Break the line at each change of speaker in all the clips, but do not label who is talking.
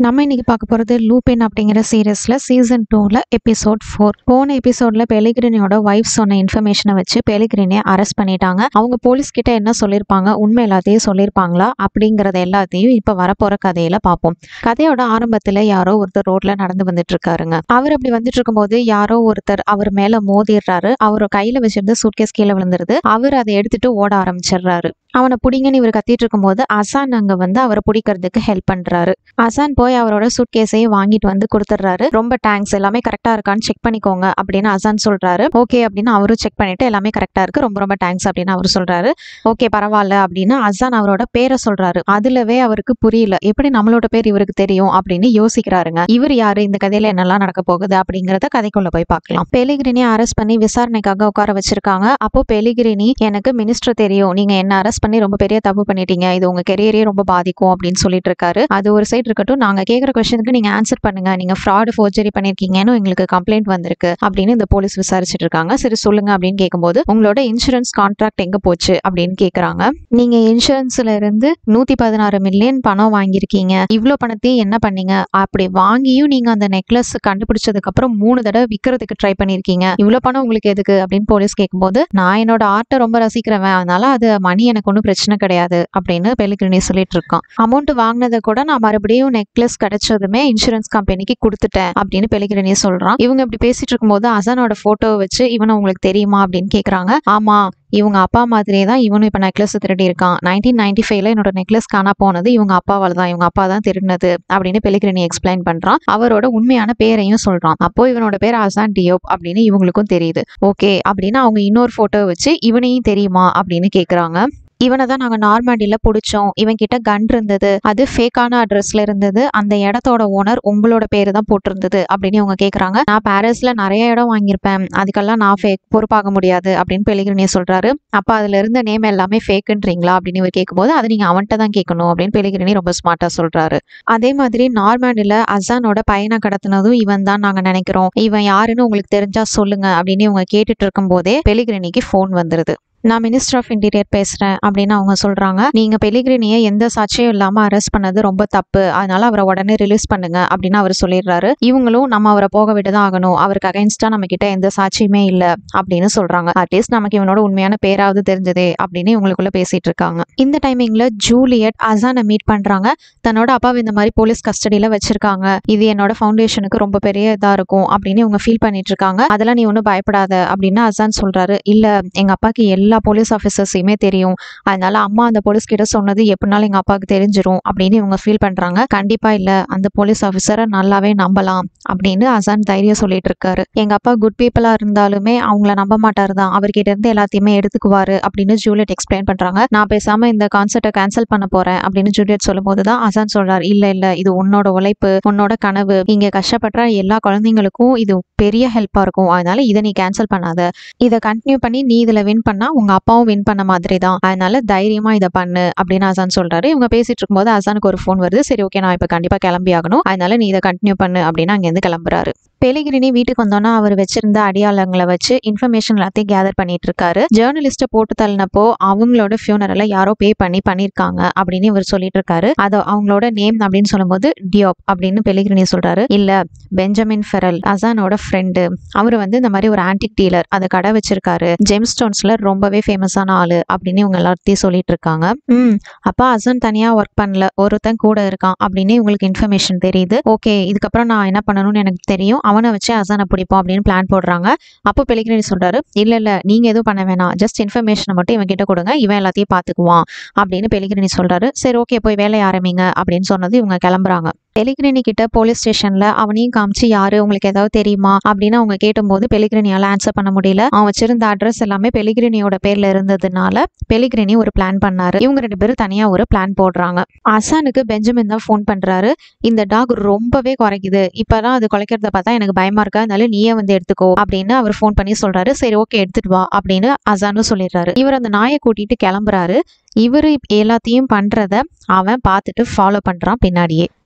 நம்ம இன்னைக்கு பார்க்க போகிறது லூபின் அப்படிங்கிற சீரியஸில் சீசன் டூவில் எபிசோட் ஃபோர் போன எபிசோடில் பெலிகிரினியோட ஒய்ஃப் சொன்ன இன்ஃபர்மேஷனை வச்சு பெலிகிரினியை அரெஸ்ட் பண்ணிட்டாங்க அவங்க போலீஸ் கிட்ட என்ன சொல்லியிருப்பாங்க உண்மை எல்லாத்தையும் சொல்லியிருப்பாங்களா அப்படிங்கிறத எல்லாத்தையும் இப்போ வரப்போகிற கதையில பார்ப்போம் கதையோட ஆரம்பத்தில் யாரோ ஒருத்தர் ரோட்ல நடந்து வந்துட்டு இருக்காருங்க அவர் அப்படி வந்துட்டு இருக்கும்போது யாரோ ஒருத்தர் அவர் மேலே மோதிடுறாரு அவர் கையில் வச்சிருந்த சூட்கேஸ் கீழே விழுந்துருது அவர் அதை எடுத்துட்டு ஓட ஆரம்பிச்சிடுறாரு அவனை பிடிங்கன்னு இவர் கத்திட்டு இருக்கும்போது அசான் அங்க வந்து அவரை பிடிக்கிறதுக்கு ஹெல்ப் பண்றாரு அசான் போய் அவரோட சூட்கேஸையும் வாங்கிட்டு வந்து கொடுத்துட்றாரு ரொம்ப தேங்க்ஸ் எல்லாமே கரெக்டா இருக்கான்னு செக் பண்ணிக்கோங்க அப்படின்னு அசான் சொல்றாரு ஓகே அப்படின்னு அவரும் செக் பண்ணிட்டு எல்லாமே கரெக்டா இருக்கு ரொம்ப ரொம்ப தேங்க்ஸ் அப்படின்னு அவர் சொல்றாரு ஓகே பரவாயில்ல அப்படின்னு அசான் அவரோட பேரை சொல்றாரு அதுலவே அவருக்கு புரியல எப்படி நம்மளோட பேர் இவருக்கு தெரியும் அப்படின்னு யோசிக்கிறாருங்க இவர் யாரு இந்த கதையில என்னெல்லாம் நடக்க போகுது அப்படிங்கறத கதைக்குள்ள போய் பார்க்கலாம் பெலிகிரினி அரெஸ்ட் பண்ணி விசாரணைக்காக உட்கார வச்சிருக்காங்க அப்போ பெலிகிரினி எனக்கு மினிஸ்டர் தெரியும் நீங்க என்ன அரெஸ்ட் பண்ணி ரொம்ப பெரிய தப்பு பண்ணிட்டீங்க இது உங்க கெரியரே ரொம்ப பாதிக்கும் அப்படின்னு சொல்லிட்டு இருக்காரு அது ஒரு சைடு இருக்கட்டும் நாங்க கேட்குற கொஸ்டினுக்கு நீங்க ஆன்சர் பண்ணுங்க நீங்க ஃப்ராடு ஃபோர்ஜரி பண்ணிருக்கீங்கன்னு எங்களுக்கு கம்ப்ளைண்ட் வந்திருக்கு அப்படின்னு இந்த போலீஸ் விசாரிச்சுட்டு இருக்காங்க சரி சொல்லுங்க அப்படின்னு கேட்கும்போது உங்களோட இன்சூரன்ஸ் கான்ட்ராக்ட் எங்க போச்சு அப்படின்னு கேக்குறாங்க நீங்க இன்சூரன்ஸ்ல இருந்து நூத்தி பதினாறு மில்லியன் பணம் வாங்கியிருக்கீங்க இவ்வளவு பணத்தையும் என்ன பண்ணீங்க அப்படி வாங்கியும் நீங்க அந்த நெக்லஸ் கண்டுபிடிச்சதுக்கு அப்புறம் மூணு தடவை விற்கிறதுக்கு ட்ரை பண்ணிருக்கீங்க இவ்வளவு பணம் உங்களுக்கு எதுக்கு அப்படின்னு போலீஸ் கேட்கும்போது நான் என்னோட ஆர்ட்டை ரொம்ப ரசிக்கிறவன் அதனால அது மணி எனக்கு ஒன்றும் பிரச்சனை கிடையாது அப்படின்னு பெலிகிரினி சொல்லிட்டு இருக்கான் அமௌண்ட் வாங்கினதை கூட நான் மறுபடியும் நெக்லஸ் கிடைச்சதுமே இன்சூரன்ஸ் கம்பெனிக்கு கொடுத்துட்டேன் அப்படின்னு பெலிகிரினி சொல்றான் இவங்க இப்படி பேசிட்டு இருக்கும்போது அசனோட போட்டோவை வச்சு இவனை உங்களுக்கு தெரியுமா அப்படின்னு கேக்குறாங்க ஆமா இவங்க அப்பா மாதிரியே தான் இவனும் இப்போ நெக்லஸ் திருடி இருக்கான் நைன்டீன் நைன்டி ஃபைவ்ல என்னோட நெக்லஸ் காணா போனது இவங்க அப்பாவால் தான் இவங்க அப்பா தான் திருடினது அப்படின்னு பெலிகிரினி எக்ஸ்பிளைன் பண்றான் அவரோட உண்மையான பேரையும் சொல்றான் அப்போ இவனோட பேர் அசான் டியோப் அப்படின்னு இவங்களுக்கும் தெரியுது ஓகே அப்படின்னு அவங்க இன்னொரு போட்டோ வச்சு இவனையும் தெரியுமா அப்படின்னு கேக்குறாங்க இவனை தான் நாங்கள் நார்மாண்டியில் பிடிச்சோம் இவன் கிட்ட கன் இருந்தது அது ஃபேக்கான அட்ரஸ்ல இருந்தது அந்த இடத்தோட ஓனர் உங்களோட பேரு தான் போட்டிருந்தது அப்படின்னு இவங்க கேட்குறாங்க நான் பாரிஸ்ல நிறைய இடம் வாங்கியிருப்பேன் அதுக்கெல்லாம் நான் ஃபேக் பொறுப்பாக முடியாது அப்படின்னு பெலிகிரினிய சொல்றாரு அப்போ அதுல இருந்த நேம் எல்லாமே ஃபேக்குன்றீங்களா அப்படின்னு இவர் கேட்கும்போது அது நீங்க அவன்கிட்ட தான் கேட்கணும் அப்படின்னு பெலிகிரினி ரொம்ப ஸ்மார்ட்டா சொல்றாரு அதே மாதிரி நார்மாண்டில் அசானோட பையனை கடத்தினதும் இவன் தான் நாங்க நினைக்கிறோம் இவன் யாருன்னு உங்களுக்கு தெரிஞ்சா சொல்லுங்க அப்படின்னு இவங்க கேட்டுட்டு இருக்கும் போதே பெலிகிரினிக்கு ஃபோன் வந்துருது நான் மினிஸ்டர் ஆஃப் இன்டீரியர் பேசுறேன் அப்படின்னு அவங்க சொல்றாங்க நீங்க பெலிகிரினியை எந்த சாட்சியும் இல்லாம அரெஸ்ட் பண்ணது ரொம்ப தப்பு அதனால அவரை உடனே ரிலீஸ் பண்ணுங்க அப்படின்னு அவர் சொல்லிடுறாரு இவங்களும் நம்ம அவரை போக விட்டு தான் ஆகணும் அவருக்கு அகைன்ஸ்டா நம்ம கிட்ட எந்த சாட்சியுமே இல்ல அப்படின்னு சொல்றாங்க அட்லீஸ்ட் நமக்கு இவனோட உண்மையான பேராவது தெரிஞ்சதே அப்படின்னு இவங்களுக்குள்ள பேசிட்டு இருக்காங்க இந்த டைமிங்ல ஜூலியட் அசானை மீட் பண்றாங்க தன்னோட அப்பாவை இந்த மாதிரி போலீஸ் கஸ்டடியில வச்சிருக்காங்க இது என்னோட ஃபவுண்டேஷனுக்கு ரொம்ப பெரிய இதா இருக்கும் அப்படின்னு இவங்க ஃபீல் பண்ணிட்டு இருக்காங்க அதெல்லாம் நீ ஒன்றும் பயப்படாத அப்படின்னு அசான் சொல்றாரு இல்ல எங்க அப்பாக்கு எல்லா போலீஸ் ஆஃபீஸர்ஸையுமே தெரியும் அதனால அம்மா அந்த போலீஸ் கிட்ட சொன்னது எப்படினாலும் எங்க அப்பாவுக்கு தெரிஞ்சிரும் அப்படின்னு இவங்க ஃபீல் பண்றாங்க கண்டிப்பா இல்ல அந்த போலீஸ் ஆஃபீஸரை நல்லாவே நம்பலாம் அப்படின்னு அசான் தைரியம் சொல்லிட்டு இருக்காரு எங்க அப்பா குட் பீப்புளா இருந்தாலுமே அவங்கள நம்ப மாட்டாரு தான் அவர்கிட்ட இருந்து எல்லாத்தையுமே எடுத்துக்குவாரு அப்படின்னு ஜூலியட் எக்ஸ்பிளைன் பண்றாங்க நான் பேசாம இந்த கான்சர்ட்டை கேன்சல் பண்ண போறேன் அப்படின்னு ஜூலியட் சொல்லும் போதுதான் அசான் சொல்றாரு இல்ல இல்ல இது உன்னோட உழைப்பு உன்னோட கனவு இங்க கஷ்டப்படுற எல்லா குழந்தைங்களுக்கும் இது பெரிய ஹெல்ப்பா இருக்கும் அதனால இதை நீ கேன்சல் பண்ணாத இதை கண்டினியூ பண்ணி நீ இதுல வின் பண்ணா உங்க அப்பாவும் வின் பண்ண மாதிரி தான் அதனால தைரியமா இதை பண்ணு அப்படின்னு அசான் சொல்றாரு இவங்க பேசிட்டு இருக்கும்போது அசானுக்கு ஒரு ஃபோன் வருது சரி ஓகே நான் இப்ப கண்டிப்பா கிளம்பி ஆகணும் அதனால நீ இதை கண்டினியூ பண்ணு அப்படின்னு அங்கேருந்து கிளம்புறாரு பெலிகிரினி வீட்டுக்கு வந்தோன்னா அவர் வச்சிருந்த அடியாளங்களை வச்சு இன்ஃபர்மேஷன் எல்லாத்தையும் கேதர் பண்ணிட்டு இருக்காரு ஜேர்னலிஸ்ட்டை போட்டு தள்ளினப்போ அவங்களோட ஃபியூனரலை யாரோ பே பண்ணி பண்ணிருக்காங்க அப்படின்னு இவர் சொல்லிட்டு இருக்காரு அது அவங்களோட நேம் அப்படின்னு சொல்லும்போது டியோப் அப்படின்னு பெலிகிரினி சொல்றாரு இல்ல பெஞ்சமின் ஃபெரல் அசானோட ஃப்ரெண்டு அவர் வந்து இந்த மாதிரி ஒரு ஆன்டிக் டீலர் அதை கடை வச்சிருக்காரு ஜெம் ஸ்டோன்ஸ்ல ரொம்பவே ஃபேமஸான ஆளு அப்படின்னு இவங்க எல்லாத்தையும் சொல்லிட்டு இருக்காங்க ம் அப்பா அசான் தனியா ஒர்க் பண்ணல ஒருத்தன் கூட இருக்கான் அப்படின்னு இவங்களுக்கு இன்ஃபர்மேஷன் தெரியுது ஓகே இதுக்கப்புறம் நான் என்ன பண்ணணும்னு எனக்கு தெரியும் அவனை வச்சு அசானை பிடிப்போம் அப்படின்னு பிளான் போடுறாங்க அப்போ பெலிகிரினி சொல்றாரு இல்ல இல்ல நீங்க எதுவும் பண்ண வேணாம் ஜஸ்ட் இன்ஃபர்மேஷனை மட்டும் இவன் கிட்ட கொடுங்க இவன் எல்லாத்தையும் பாத்துக்குவான் அப்படின்னு பெலிகிரினி சொல்றாரு சரி ஓகே போய் வேலையை ஆரம்பிங்க அப்படின்னு சொன்னது இவங்க கிளம்புறாங்க பெலிகிரினி கிட்ட போலீஸ் ஸ்டேஷன்ல அவனையும் காமிச்சு யாரு உங்களுக்கு ஏதாவது தெரியுமா அப்படின்னு அவங்க கேட்டும்போது பெலிகிரினியால ஆன்சர் பண்ண முடியல அவன் வச்சிருந்த அட்ரஸ் எல்லாமே பெலிகிரினியோட பேர்ல இருந்ததுனால பெலிகிரினி ஒரு பிளான் பண்ணாரு இவங்க ரெண்டு பேரும் தனியா ஒரு பிளான் போடுறாங்க அசானுக்கு பெஞ்சமின் தான் ஃபோன் பண்றாரு இந்த டாக் ரொம்பவே குறைக்குது இப்பதான் அது குலைக்கிறத பார்த்தா எனக்கு பயமா இருக்கா அதனால நீயே வந்து எடுத்துக்கோ அப்படின்னு அவர் ஃபோன் பண்ணி சொல்றாரு சரி ஓகே எடுத்துட்டு வா அப்படின்னு அசானும் சொல்லிடுறாரு இவர் அந்த நாயை கூட்டிட்டு கிளம்புறாரு இவரு எல்லாத்தையும் பண்றத அவன் பார்த்துட்டு ஃபாலோ பண்றான் பின்னாடியே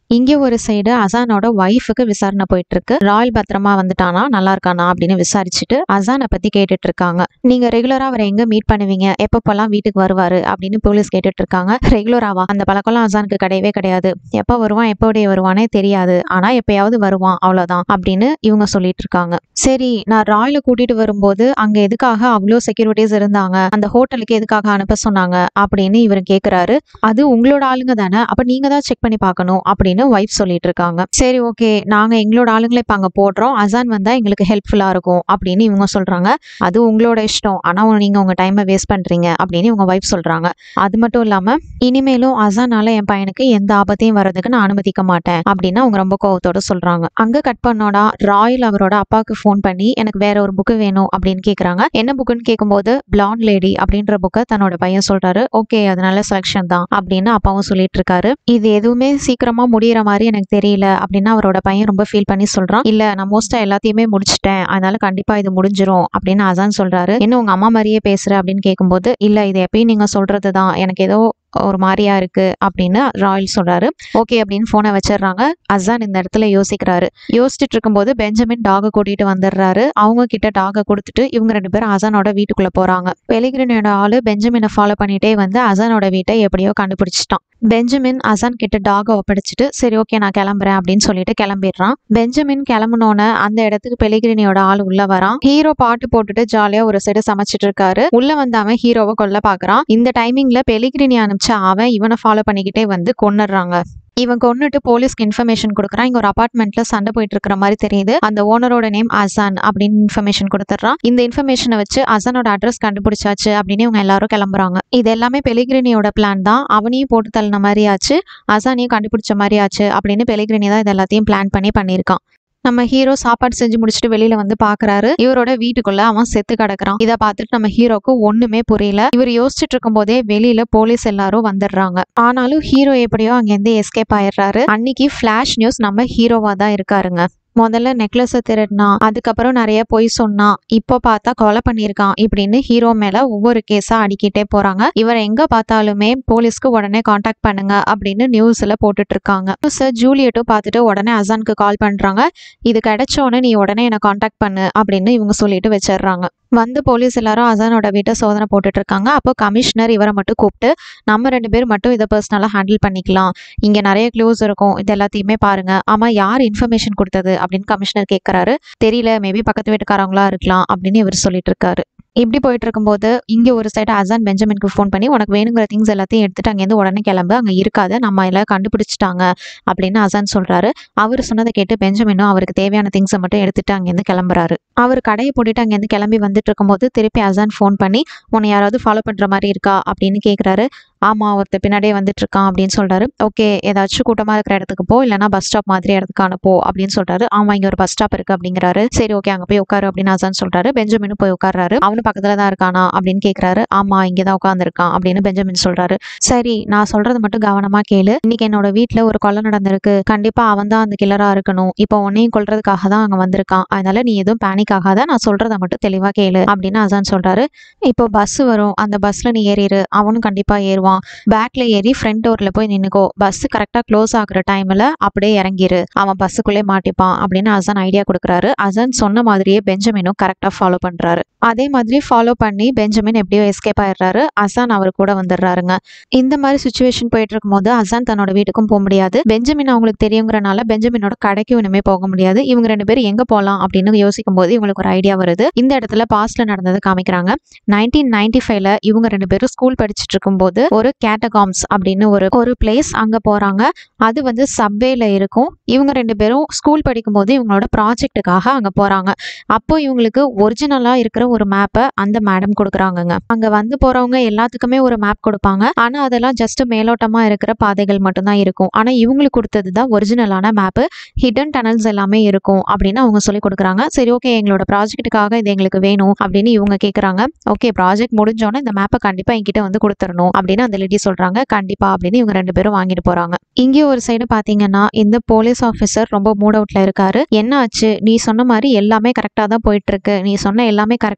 இங்கே ஒரு சைடு அசானோட ஒய்ஃபுக்கு விசாரணை போயிட்டு இருக்கு ராயல் பத்திரமா வந்துட்டானா நல்லா இருக்கானா அப்படின்னு விசாரிச்சுட்டு அசானை பத்தி கேட்டுட்டு இருக்காங்க நீங்க ரெகுலரா அவரை எங்க மீட் பண்ணுவீங்க எப்பப்பெல்லாம் வீட்டுக்கு வருவாரு அப்படின்னு போலீஸ் கேட்டுட்டு இருக்காங்க ரெகுலராவா அந்த பழக்கம்லாம் அசானுக்கு கிடையவே கிடையாது எப்ப வருவான் எப்போடைய வருவானே தெரியாது ஆனா எப்பயாவது வருவான் அவ்வளவுதான் அப்படின்னு இவங்க சொல்லிட்டு இருக்காங்க சரி நான் ராயல கூட்டிட்டு வரும்போது அங்க எதுக்காக அவ்வளோ செக்யூரிட்டிஸ் இருந்தாங்க அந்த ஹோட்டலுக்கு எதுக்காக அனுப்ப சொன்னாங்க அப்படின்னு இவர் கேக்குறாரு அது உங்களோட ஆளுங்க தானே அப்ப நீங்க தான் செக் பண்ணி பார்க்கணும் அப்படின்னு ஒய்ஃப் சொல்லிட்டு இருக்காங்க சரி ஓகே நாங்க எங்களோட ஆளுங்களை இப்ப அங்க போடுறோம் அசான் வந்தா எங்களுக்கு ஹெல்ப்ஃபுல்லா இருக்கும் அப்படின்னு இவங்க சொல்றாங்க அது உங்களோட இஷ்டம் ஆனா நீங்க உங்க டைமை வேஸ்ட் பண்றீங்க அப்படின்னு இவங்க ஒய்ஃப் சொல்றாங்க அது மட்டும் இல்லாம இனிமேலும் அசானால என் பையனுக்கு எந்த ஆபத்தையும் வர்றதுக்கு நான் அனுமதிக்க மாட்டேன் அப்படின்னு அவங்க ரொம்ப கோவத்தோட சொல்றாங்க அங்க கட் பண்ணோட ராயல் அவரோட அப்பாவுக்கு ஃபோன் பண்ணி எனக்கு வேற ஒரு புக்கு வேணும் அப்படின்னு கேக்குறாங்க என்ன புக்குன்னு கேட்கும்போது பிளாண்ட் லேடி அப்படின்ற புக்கை தன்னோட பையன் சொல்றாரு ஓகே அதனால செலெக்ஷன் தான் அப்படின்னு அப்பாவும் சொல்லிட்டு இருக்காரு இது எதுவுமே சீக்கிரமா முடியிற மாதிரி எனக்கு தெரியல அப்படின்னு அவரோட பையன் ரொம்ப ஃபீல் பண்ணி சொல்றான் இல்ல நான் மோஸ்டா எல்லாத்தையுமே முடிச்சிட்டேன் அதனால கண்டிப்பா இது முடிஞ்சிரும் அப்படின்னு அசான் சொல்றாரு என்ன உங்க அம்மா மாதிரியே பேசுற அப்படின்னு கேட்கும்போது இல்ல இது எப்பயும் நீங்க சொல்றது தான் எனக்கு ஏதோ ஒரு மாதிரியா இருக்கு அப்படின்னு ராயல் சொல்றாரு ஓகே அப்படின்னு போனை வச்சிடுறாங்க அசான் இந்த இடத்துல யோசிக்கிறாரு யோசிச்சுட்டு இருக்கும்போது பெஞ்சமின் டாகை கூட்டிட்டு வந்துடுறாரு அவங்க கிட்ட டாகை கொடுத்துட்டு இவங்க ரெண்டு பேரும் அசானோட வீட்டுக்குள்ள போறாங்க பெலிகிரினோட ஆளு பெஞ்சமினை ஃபாலோ பண்ணிட்டே வந்து அசானோட வீட்டை எப்படியோ கண்டுபிடிச்சிட்டான் பெஞ்சமின் அசான் கிட்ட டாகை ஒப்படைச்சிட்டு சரி ஓகே நான் கிளம்புறேன் அப்படின்னு சொல்லிட்டு கிளம்பிடுறான் பெஞ்சமின் கிளம்புனோன்னு அந்த இடத்துக்கு பெலிகிரினியோட ஆள் உள்ள வரான் ஹீரோ பாட்டு போட்டுட்டு ஜாலியா ஒரு சைடு சமைச்சிட்டு இருக்காரு உள்ள வந்து அவன் ஹீரோவை கொல்ல பாக்குறான் இந்த டைமிங்ல பெலிகிரினி அனுப்பிச்ச அவன் இவனை ஃபாலோ பண்ணிக்கிட்டே வந்து கொன்னுடுறாங்க இவன் கொன்னுட்டு போலீஸ்க்கு இன்ஃபர்மேஷன் கொடுக்குறான் இங்க ஒரு அபார்ட்மெண்ட்ல சண்டை போயிட்டு இருக்கிற மாதிரி தெரியுது அந்த ஓனரோட நேம் அசான் அப்படின்னு இன்ஃபர்மேஷன் கொடுத்துட்றான் இந்த இன்ஃபர்மேஷனை வச்சு அசானோட அட்ரஸ் கண்டுபிடிச்சாச்சு அப்படின்னு இவங்க எல்லாரும் கிளம்புறாங்க இது எல்லாமே பெலிகிரினியோட பிளான் தான் அவனையும் போட்டு தள்ளின மாதிரி ஆச்சு அசானையும் கண்டுபிடிச்ச மாதிரி ஆச்சு அப்படின்னு பெலிகிரினி தான் இது எல்லாத்தையும் பிளான் பண்ணி பண்ணியிருக்கான் நம்ம ஹீரோ சாப்பாடு செஞ்சு முடிச்சுட்டு வெளியில வந்து பாக்குறாரு இவரோட வீட்டுக்குள்ள அவன் செத்து கிடக்குறான் இதை பார்த்துட்டு நம்ம ஹீரோக்கு ஒண்ணுமே புரியல இவர் யோசிச்சுட்டு இருக்கும் போதே வெளியில போலீஸ் எல்லாரும் வந்துடுறாங்க ஆனாலும் ஹீரோ எப்படியோ அங்கேருந்து எஸ்கேப் ஆயிடுறாரு அன்னைக்கு ஃபிளாஷ் நியூஸ் நம்ம ஹீரோவா தான் இருக்காருங்க முதல்ல நெக்லஸை திருடினான் அதுக்கப்புறம் நிறைய பொய் சொன்னான் இப்போ பார்த்தா கொலை பண்ணியிருக்கான் இப்படின்னு ஹீரோ மேல ஒவ்வொரு கேஸா அடிக்கிட்டே போறாங்க இவரை எங்க பார்த்தாலுமே போலீஸ்க்கு உடனே காண்டாக்ட் பண்ணுங்க அப்படின்னு நியூஸ்ல போட்டுட்டு இருக்காங்க நியூஸை ஜூலியட்டும் பார்த்துட்டு உடனே அசானுக்கு கால் பண்றாங்க இது கிடைச்ச உடனே நீ உடனே என்னை காண்டாக்ட் பண்ணு அப்படின்னு இவங்க சொல்லிட்டு வச்சிடுறாங்க வந்து போலீஸ் எல்லாரும் அசானோட வீட்டை சோதனை போட்டுட்டு இருக்காங்க அப்போ கமிஷனர் இவரை மட்டும் கூப்பிட்டு நம்ம ரெண்டு பேர் மட்டும் இதை பர்சனலாக ஹேண்டில் பண்ணிக்கலாம் இங்க நிறைய க்ளூஸ் இருக்கும் இது எல்லாத்தையுமே பாருங்க ஆமா யார் இன்ஃபர்மேஷன் கொடுத்தது அப்படின்னு கமிஷனர் கேட்கறாரு தெரியல மேபி பக்கத்து வீட்டுக்காரங்களா இருக்கலாம் அப்படின்னு இவர் சொல்லிட்டு இருக்காரு இப்படி போயிட்டு இருக்கும்போது இங்க ஒரு சைடு அசான் பெஞ்சமினுக்கு ஃபோன் பண்ணி உனக்கு வேணுங்கிற திங்ஸ் எல்லாத்தையும் எடுத்துட்டு அங்கேருந்து உடனே கிளம்பு அங்க இருக்காது நம்ம எல்லாம் கண்டுபிடிச்சிட்டாங்க அப்படின்னு அசான் சொல்றாரு அவர் சொன்னதை கேட்டு பெஞ்சமினும் அவருக்கு தேவையான திங்ஸை மட்டும் எடுத்துட்டு அங்கேருந்து கிளம்புறாரு அவர் கடையை போட்டுட்டு அங்கேருந்து கிளம்பி வந்துட்டு இருக்கும்போது திருப்பி அசான் ஃபோன் பண்ணி உன்னை யாராவது ஃபாலோ பண்ற மாதிரி இருக்கா அப்படின்னு கேட்குறாரு ஆமா ஒருத்தர் பின்னாடியே வந்துட்டு இருக்கான் அப்படின்னு சொல்றாரு ஓகே ஏதாச்சும் கூட்டமா இருக்கிற இடத்துக்கு போ இல்லைன்னா பஸ் ஸ்டாப் மாதிரி இடத்துக்கு அனுப்போ அப்படின்னு சொல்றாரு ஆமா இங்க ஒரு பஸ் ஸ்டாப் இருக்கு அப்படிங்கிறாரு சரி ஓகே அங்க போய் உட்காரு அப்படின்னு அசான் சொல்றாரு பெஞ்சமினும் போய் உட்கார்றாரு அவனு பக்கத்துல தான் இருக்கானா அப்படின்னு கேக்குறாரு ஆமா இங்க தான் உட்காந்துருக்கான் அப்படின்னு பெஞ்சமின் சொல்றாரு சரி நான் சொல்றது மட்டும் கவனமா கேளு இன்னைக்கு என்னோட வீட்ல ஒரு கொலை நடந்திருக்கு கண்டிப்பா அவன் தான் அந்த கில்லரா இருக்கணும் இப்போ உன்னையும் கொல்றதுக்காக தான் அங்க வந்திருக்கான் அதனால நீ எதுவும் பேனிக் ஆகாத நான் சொல்றத மட்டும் தெளிவா கேளு அப்படின்னு அசான் சொல்றாரு இப்போ பஸ் வரும் அந்த பஸ்ல நீ ஏறிடு அவனும் கண்டிப்பா ஏறுவான் பேக்ல ஏறி ஃப்ரண்ட் டோர்ல போய் நின்னுக்கோ பஸ் கரெக்டா க்ளோஸ் ஆகுற டைம்ல அப்படியே இறங்கிரு அவன் பஸ்ஸுக்குள்ளே மாட்டிப்பான் அப்படின்னு அசான் ஐடியா கொடுக்குறாரு அசான் சொன்ன மாதிரியே பெஞ்சமினும் கரெக்டா ஃபாலோ பண்றாரு அதே மாதிரி ஃபாலோ பண்ணி பெஞ்சமின் எப்படியோ எஸ்கேப் ஆயிடுறாரு அசான் அவர் கூட வந்துடுறாருங்க இந்த மாதிரி சுச்சுவேஷன் போயிட்டு இருக்கும்போது அசான் தன்னோட வீட்டுக்கும் போக முடியாது பெஞ்சமின் அவங்களுக்கு தெரியுங்கிறனால பெஞ்சமினோட கடைக்கும் இனிமே போக முடியாது இவங்க ரெண்டு பேரும் எங்க போகலாம் அப்படின்னு யோசிக்கும் போது இவங்களுக்கு ஒரு ஐடியா வருது இந்த இடத்துல பாஸ்ட்ல நடந்ததை காமிக்கிறாங்க நைன்டீன் நைன்டி ஃபைவ்ல இவங்க ரெண்டு பேரும் ஸ்கூல் படிச்சுட்டு இருக்கும்போது ஒரு கேட்டகாம்ஸ் அப்படின்னு ஒரு ஒரு பிளேஸ் அங்க போறாங்க அது வந்து சப்வேல இருக்கும் இவங்க ரெண்டு பேரும் ஸ்கூல் படிக்கும்போது இவங்களோட ப்ராஜெக்ட்டுக்காக அங்க போறாங்க அப்போ இவங்களுக்கு ஒரிஜினலா இருக்கிற ஒரு மேப்பை அந்த மேடம் கொடுக்குறாங்கங்க அங்க வந்து போறவங்க எல்லாத்துக்குமே ஒரு மேப் கொடுப்பாங்க ஆனா அதெல்லாம் ஜஸ்ட் மேலோட்டமா இருக்கிற பாதைகள் மட்டும்தான் இருக்கும் ஆனா இவங்களுக்கு கொடுத்தது தான் ஒரிஜினலான மேப்பு ஹிடன் டனல்ஸ் எல்லாமே இருக்கும் அப்படின்னு அவங்க சொல்லி கொடுக்குறாங்க சரி ஓகே எங்களோட ப்ராஜெக்ட்டுக்காக இது எங்களுக்கு வேணும் அப்படின்னு இவங்க கேட்குறாங்க ஓகே ப்ராஜெக்ட் முடிஞ்சோன்னே இந்த மேப்பை கண்டிப்பா என்கிட்ட வந்து கொடுத்துடணும் அப்படின்னு அந்த லேடி சொல்றாங்க கண்டிப்பா அப்படின்னு இவங்க ரெண்டு பேரும் வாங்கிட்டு போறாங்க இங்கே ஒரு சைடு பாத்தீங்கன்னா இந்த போலீஸ் ஆஃபீஸர் ரொம்ப மூட் அவுட்ல இருக்காரு என்ன ஆச்சு நீ சொன்ன மாதிரி எல்லாமே கரெக்டா தான் போயிட்டு இருக்கு நீ சொன்ன எல்லாமே கரெக்டா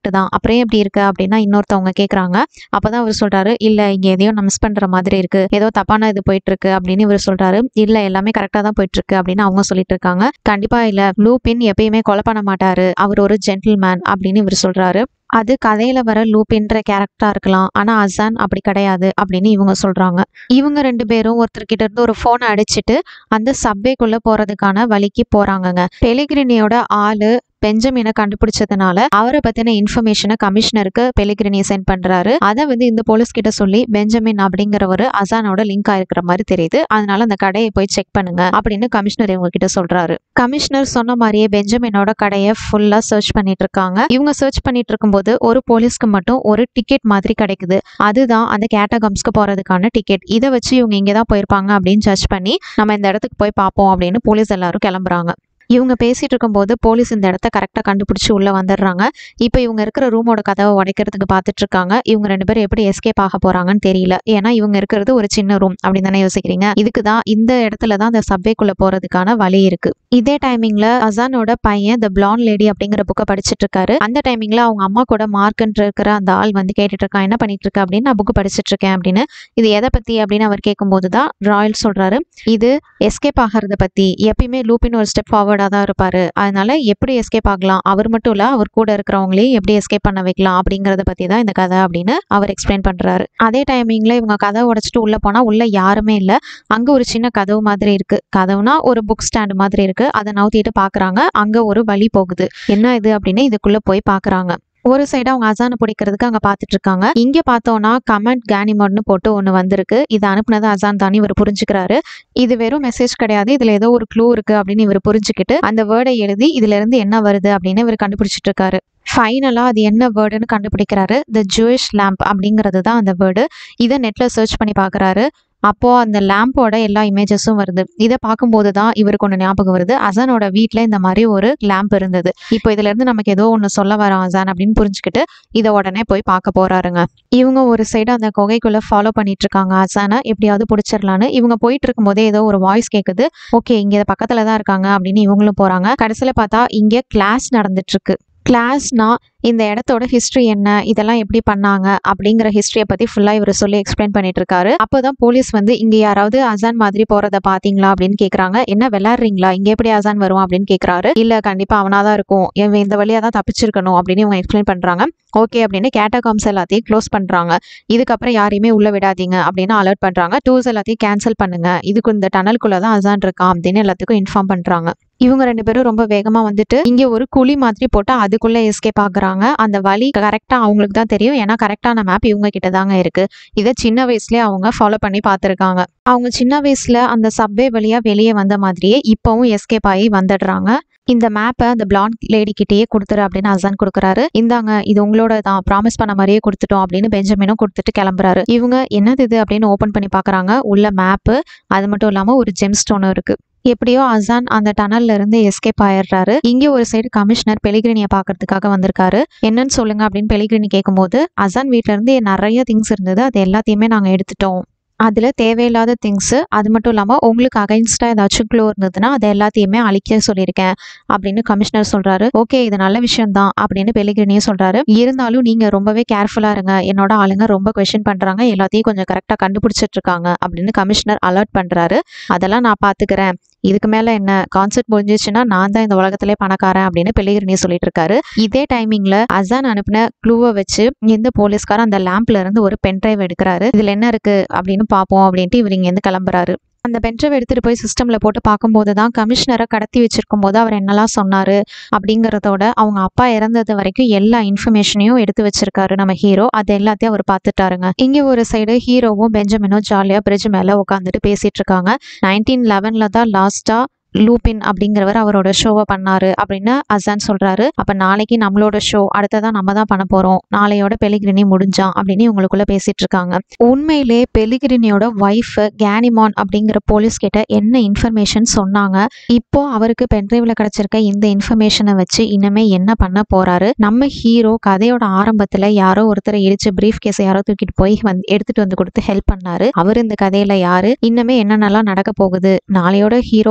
கரெக்ட் தான் அப்புறம் ஏன் இப்படி இருக்கு அப்படின்னா இன்னொருத்தவங்க கேட்குறாங்க அப்பதான் அவர் சொல்றாரு இல்ல இங்க எதையோ நம்ம மிஸ் பண்ற மாதிரி இருக்கு ஏதோ தப்பான இது போயிட்டு இருக்கு அப்படின்னு இவர் சொல்றாரு இல்ல எல்லாமே கரெக்டா தான் போயிட்டு இருக்கு அப்படின்னு அவங்க சொல்லிட்டு இருக்காங்க கண்டிப்பா இல்ல லூபின் எப்பயுமே கொலை பண்ண மாட்டாரு அவர் ஒரு ஜென்டில்மேன் அப்படின்னு இவர் சொல்றாரு அது கதையில வர லூபின்ற கேரக்டரா இருக்கலாம் ஆனா அசான் அப்படி கிடையாது அப்படின்னு இவங்க சொல்றாங்க இவங்க ரெண்டு பேரும் ஒருத்தர்கிட்ட இருந்து ஒரு போனை அடிச்சிட்டு அந்த சப்வேக்குள்ள போறதுக்கான வழிக்கு போறாங்கங்க பெலிகிரினியோட ஆளு பெஞ்சமினை கண்டுபிடிச்சதுனால அவரை பத்தின இன்ஃபர்மேஷனை கமிஷனருக்கு பெலிகிரினி சென்ட் பண்றாரு அதை வந்து இந்த போலீஸ் கிட்ட சொல்லி பெஞ்சமின் அப்படிங்கிறவரு அசானோட லிங்க் ஆயிருக்கிற மாதிரி தெரியுது அதனால அந்த கடையை போய் செக் பண்ணுங்க அப்படின்னு கமிஷனர் இவங்க கிட்ட சொல்றாரு கமிஷனர் சொன்ன மாதிரியே பெஞ்சமினோட கடையை ஃபுல்லா சர்ச் பண்ணிட்டு இருக்காங்க இவங்க சர்ச் பண்ணிட்டு இருக்கும்போது ஒரு போலீஸ்க்கு மட்டும் ஒரு டிக்கெட் மாதிரி கிடைக்குது அதுதான் அந்த கேட்டகம்ஸ்க்கு போறதுக்கான டிக்கெட் இதை வச்சு இவங்க இங்கே தான் போயிருப்பாங்க அப்படின்னு ஜட்ஜ் பண்ணி நம்ம இந்த இடத்துக்கு போய் பார்ப்போம் அப்படின்னு போலீஸ் எல்லாரும் கிளம்புறாங்க இவங்க பேசிட்டு இருக்கும்போது போலீஸ் இந்த இடத்த கரெக்டாக கண்டுபிடிச்சி உள்ள வந்துடுறாங்க இப்போ இவங்க இருக்கிற ரூமோட கதவை உடைக்கிறதுக்கு பார்த்துட்டு இருக்காங்க இவங்க ரெண்டு பேரும் எப்படி எஸ்கேப் ஆக போறாங்கன்னு தெரியல ஏன்னா இவங்க இருக்கிறது ஒரு சின்ன ரூம் அப்படின்னு தானே யோசிக்கிறீங்க இதுக்கு தான் இந்த இடத்துல தான் அந்த சப்வேக்குள்ள போறதுக்கான வழி இருக்கு இதே டைமிங்ல அசானோட பையன் த பிளான் லேடி அப்படிங்கிற புக்கை படிச்சிட்டு இருக்காரு அந்த டைமிங்ல அவங்க அம்மா கூட மார்க்ன்ற இருக்கிற அந்த ஆள் வந்து கேட்டுட்டு இருக்கான் என்ன பண்ணிட்டு இருக்க அப்படின்னு நான் புக்கு படிச்சிட்டு இருக்கேன் அப்படின்னு இது எதை பத்தி அப்படின்னு அவர் கேட்கும்போது தான் ராயல் சொல்றாரு இது எஸ்கேப் ஆகிறத பத்தி எப்பயுமே லூப்பின் ஒரு ஸ்டெப் ஃபார்வர்டாக தான் இருப்பாரு அதனால எப்படி எஸ்கேப் ஆகலாம் அவர் மட்டும் இல்ல அவர் கூட இருக்கிறவங்களையும் எப்படி எஸ்கேப் பண்ண வைக்கலாம் அப்படிங்கறத பத்தி தான் இந்த கதை அப்படின்னு அவர் எக்ஸ்பிளைன் பண்றாரு அதே டைமிங்ல இவங்க கதை உடைச்சிட்டு உள்ள போனா உள்ள யாருமே இல்ல அங்க ஒரு சின்ன கதவு மாதிரி இருக்கு கதவுனா ஒரு புக் ஸ்டாண்ட் மாதிரி இருக்கு அதை நவுத்திட்டு பாக்குறாங்க அங்க ஒரு வழி போகுது என்ன இது அப்படின்னு இதுக்குள்ள போய் பாக்குறாங்க ஒரு சைடு அவங்க அசானை பிடிக்கிறதுக்கு அங்க பாத்துட்டு இருக்காங்க இங்க பார்த்தோம்னா கமெண்ட் கேனிமோட்னு போட்டு ஒன்னு வந்திருக்கு இது அனுப்புனது அசான் தான் இவர் புரிஞ்சுக்கிறாரு இது வெறும் மெசேஜ் கிடையாது இதுல ஏதோ ஒரு க்ளூ இருக்கு அப்படின்னு இவர் புரிஞ்சுக்கிட்டு அந்த வேர்டை எழுதி இதுல இருந்து என்ன வருது அப்படின்னு இவர் கண்டுபிடிச்சிட்டு இருக்காரு ஃபைனலா அது என்ன வேர்டுன்னு கண்டுபிடிக்கிறாரு த ஜூயிஷ் லேம்ப் அப்படிங்கிறது தான் அந்த வேர்டு இதை நெட்ல சர்ச் பண்ணி பார்க்கறாரு அப்போ அந்த லேம்போட எல்லா இமேஜஸும் வருது இதை பார்க்கும்போது தான் இவருக்கு ஒன்று ஞாபகம் வருது அசானோட வீட்டில் இந்த மாதிரி ஒரு லேம்ப் இருந்தது இப்போ இதுல இருந்து நமக்கு ஏதோ ஒன்று சொல்ல வரோம் அசான் அப்படின்னு புரிஞ்சுக்கிட்டு இதை உடனே போய் பார்க்க போறாருங்க இவங்க ஒரு சைடு அந்த குகைக்குள்ள ஃபாலோ பண்ணிட்டு இருக்காங்க அசானை எப்படியாவது பிடிச்சிடலான்னு இவங்க போயிட்டு இருக்கும்போதே ஏதோ ஒரு வாய்ஸ் கேட்குது ஓகே இங்க பக்கத்துல தான் இருக்காங்க அப்படின்னு இவங்களும் போறாங்க கடைசியில பார்த்தா இங்க கிளாஸ் நடந்துட்டு இருக்கு கிளாஸ்னா இந்த இடத்தோட ஹிஸ்ட்ரி என்ன இதெல்லாம் எப்படி பண்ணாங்க அப்படிங்கிற ஹிஸ்டரியை பத்தி ஃபுல்லா இவர் சொல்லி எக்ஸ்பிளைன் பண்ணிட்டு இருக்காரு அப்போதான் போலீஸ் வந்து இங்க யாராவது அசான் மாதிரி போறத பாத்தீங்களா அப்படின்னு கேக்குறாங்க என்ன விளையாடுறீங்களா இங்க எப்படி அசான் வருவான் அப்படின்னு கேக்குறாரு இல்ல கண்டிப்பா அவனாதான் இருக்கும் இவன் இந்த வழியா தான் தப்பிச்சிருக்கணும் அப்படின்னு இவங்க எக்ஸ்பிளைன் பண்றாங்க ஓகே அப்படின்னு கேட்டகாம்ஸ் எல்லாத்தையும் க்ளோஸ் பண்றாங்க இதுக்கப்புறம் யாரையுமே உள்ள விடாதீங்க அப்படின்னு அலர்ட் பண்றாங்க டூர்ஸ் எல்லாத்தையும் கேன்சல் பண்ணுங்க இதுக்கு இந்த டனலுக்குள்ள தான் அசான் இருக்கான் அப்படின்னு எல்லாத்துக்கும் இன்ஃபார்ம் பண்றாங்க இவங்க ரெண்டு பேரும் ரொம்ப வேகமா வந்துட்டு இங்க ஒரு குழி மாதிரி போட்டு அதுக்குள்ள எஸ்கேப் ஆகுறாங்க அந்த வழி கரெக்டா அவங்களுக்கு தான் தெரியும் ஏன்னா கரெக்டான மேப் இவங்க கிட்ட தாங்க இருக்கு இதை சின்ன வயசுலயே அவங்க ஃபாலோ பண்ணி பார்த்திருக்காங்க அவங்க சின்ன வயசுல அந்த சப்வே வழியா வெளியே வந்த மாதிரியே இப்பவும் எஸ்கேப் ஆகி வந்துடுறாங்க இந்த மேப்பை அந்த பிளாண்ட் லேடி கிட்டேயே கொடுத்துரு அப்படின்னு அசான் கொடுக்குறாரு இந்தாங்க இது உங்களோட தான் ப்ராமிஸ் பண்ண மாதிரியே கொடுத்துட்டோம் அப்படின்னு பெஞ்சமினும் கொடுத்துட்டு கிளம்புறாரு இவங்க என்னது இது அப்படின்னு ஓபன் பண்ணி பார்க்கறாங்க உள்ள மேப்பு அது மட்டும் இல்லாம ஒரு ஜெம் ஸ்டோனும் இருக்கு எப்படியோ அசான் அந்த டனல்ல இருந்து எஸ்கேப் ஆயிடுறாரு இங்க ஒரு சைடு கமிஷனர் பெலிகிரினிய பாக்குறதுக்காக வந்திருக்காரு என்னன்னு சொல்லுங்க அப்படின்னு பெலிகிரினி கேட்கும்போது அசான் வீட்ல இருந்து நிறைய திங்ஸ் இருந்தது அது எல்லாத்தையுமே நாங்க எடுத்துட்டோம் அதுல தேவையில்லாத திங்ஸ் அது மட்டும் இல்லாம உங்களுக்கு அகைன்ஸ்டா ஏதாச்சும் க்ளோ இருந்ததுன்னா அதை எல்லாத்தையுமே அழிக்க சொல்லியிருக்கேன் அப்படின்னு கமிஷனர் சொல்றாரு ஓகே இது நல்ல விஷயம் தான் அப்படின்னு பெலிகிரினியே சொல்றாரு இருந்தாலும் நீங்க ரொம்பவே கேர்ஃபுல்லா இருங்க என்னோட ஆளுங்க ரொம்ப கொஸ்டின் பண்றாங்க எல்லாத்தையும் கொஞ்சம் கரெக்டா கண்டுபிடிச்சிட்டு இருக்காங்க அப்படின்னு கமிஷனர் அலர்ட் பண்றாரு அதெல்லாம் நான் பாத்துக்கிறேன் இதுக்கு மேல என்ன கான்செர்ட் முடிஞ்சிச்சுன்னா நான் தான் இந்த உலகத்திலே பணக்காரன் அப்படின்னு பெலிகிரினி சொல்லிட்டு இருக்காரு இதே டைமிங்ல அசான் அனுப்பின க்ளூவை வச்சு இந்த போலீஸ்காரர் அந்த லேம்ப்ல இருந்து ஒரு பென் டிரைவ் எடுக்கிறாரு இதுல என்ன இருக்கு அப்படின்னு பார்ப்போம் அப்படின்ட்டு இவர் இங்க இருந்து கிளம்புறாரு அந்த பென்ட்ரைவ் எடுத்துட்டு போய் சிஸ்டம்ல போட்டு பார்க்கும்போது தான் கமிஷனரை கடத்தி வச்சிருக்கும் போது அவர் என்னெல்லாம் சொன்னாரு அப்படிங்கறதோட அவங்க அப்பா இறந்தது வரைக்கும் எல்லா இன்ஃபர்மேஷனையும் எடுத்து வச்சிருக்காரு நம்ம ஹீரோ அது எல்லாத்தையும் அவர் பார்த்துட்டாருங்க இங்க ஒரு சைடு ஹீரோவும் பெஞ்சமினும் ஜாலியா பிரிட்ஜ் மேல உட்காந்துட்டு பேசிட்டு இருக்காங்க நைன்டீன் லெவன்ல தான் லாஸ்டா லூபின் அப்படிங்கிறவர் அவரோட ஷோவை பண்ணாரு அப்படின்னு அசான் சொல்றாரு அப்ப நாளைக்கு நம்மளோட ஷோ அடுத்ததா நம்ம தான் பண்ண போறோம் நாளையோட பெலிகிரினி முடிஞ்சான் அப்படின்னு இவங்களுக்குள்ள பேசிட்டு இருக்காங்க உண்மையிலே பெலிகிரினியோட ஒய்ஃப் கேனிமான் அப்படிங்கிற போலீஸ் கிட்ட என்ன இன்ஃபர்மேஷன் சொன்னாங்க இப்போ அவருக்கு பென்ட்ரைவ்ல கிடைச்சிருக்க இந்த இன்ஃபர்மேஷனை வச்சு இனிமே என்ன பண்ண போறாரு நம்ம ஹீரோ கதையோட ஆரம்பத்துல யாரோ ஒருத்தரை இடிச்சு பிரீஃப் கேஸை யாரோ தூக்கிட்டு போய் வந்து எடுத்துட்டு வந்து கொடுத்து ஹெல்ப் பண்ணாரு அவர் இந்த கதையில யாரு இன்னமே என்னென்னலாம் நடக்க போகுது நாளையோட ஹீரோ பெலிகிரி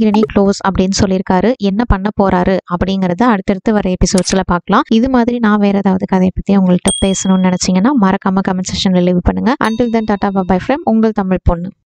பெலிகிரினி க்ளோஸ் அப்படின்னு சொல்லியிருக்காரு என்ன பண்ண போறாரு அப்படிங்கறத அடுத்தடுத்து வர எபிசோட்ஸ்ல பார்க்கலாம் இது மாதிரி நான் வேற ஏதாவது கதையை பத்தி உங்கள்கிட்ட பேசணும்னு நினைச்சீங்கன்னா மறக்காம கமெண்ட் செக்ஷன்ல லீவ் பண்ணுங்க until then tata bye from உங்கள் தமிழ் பொண்ணு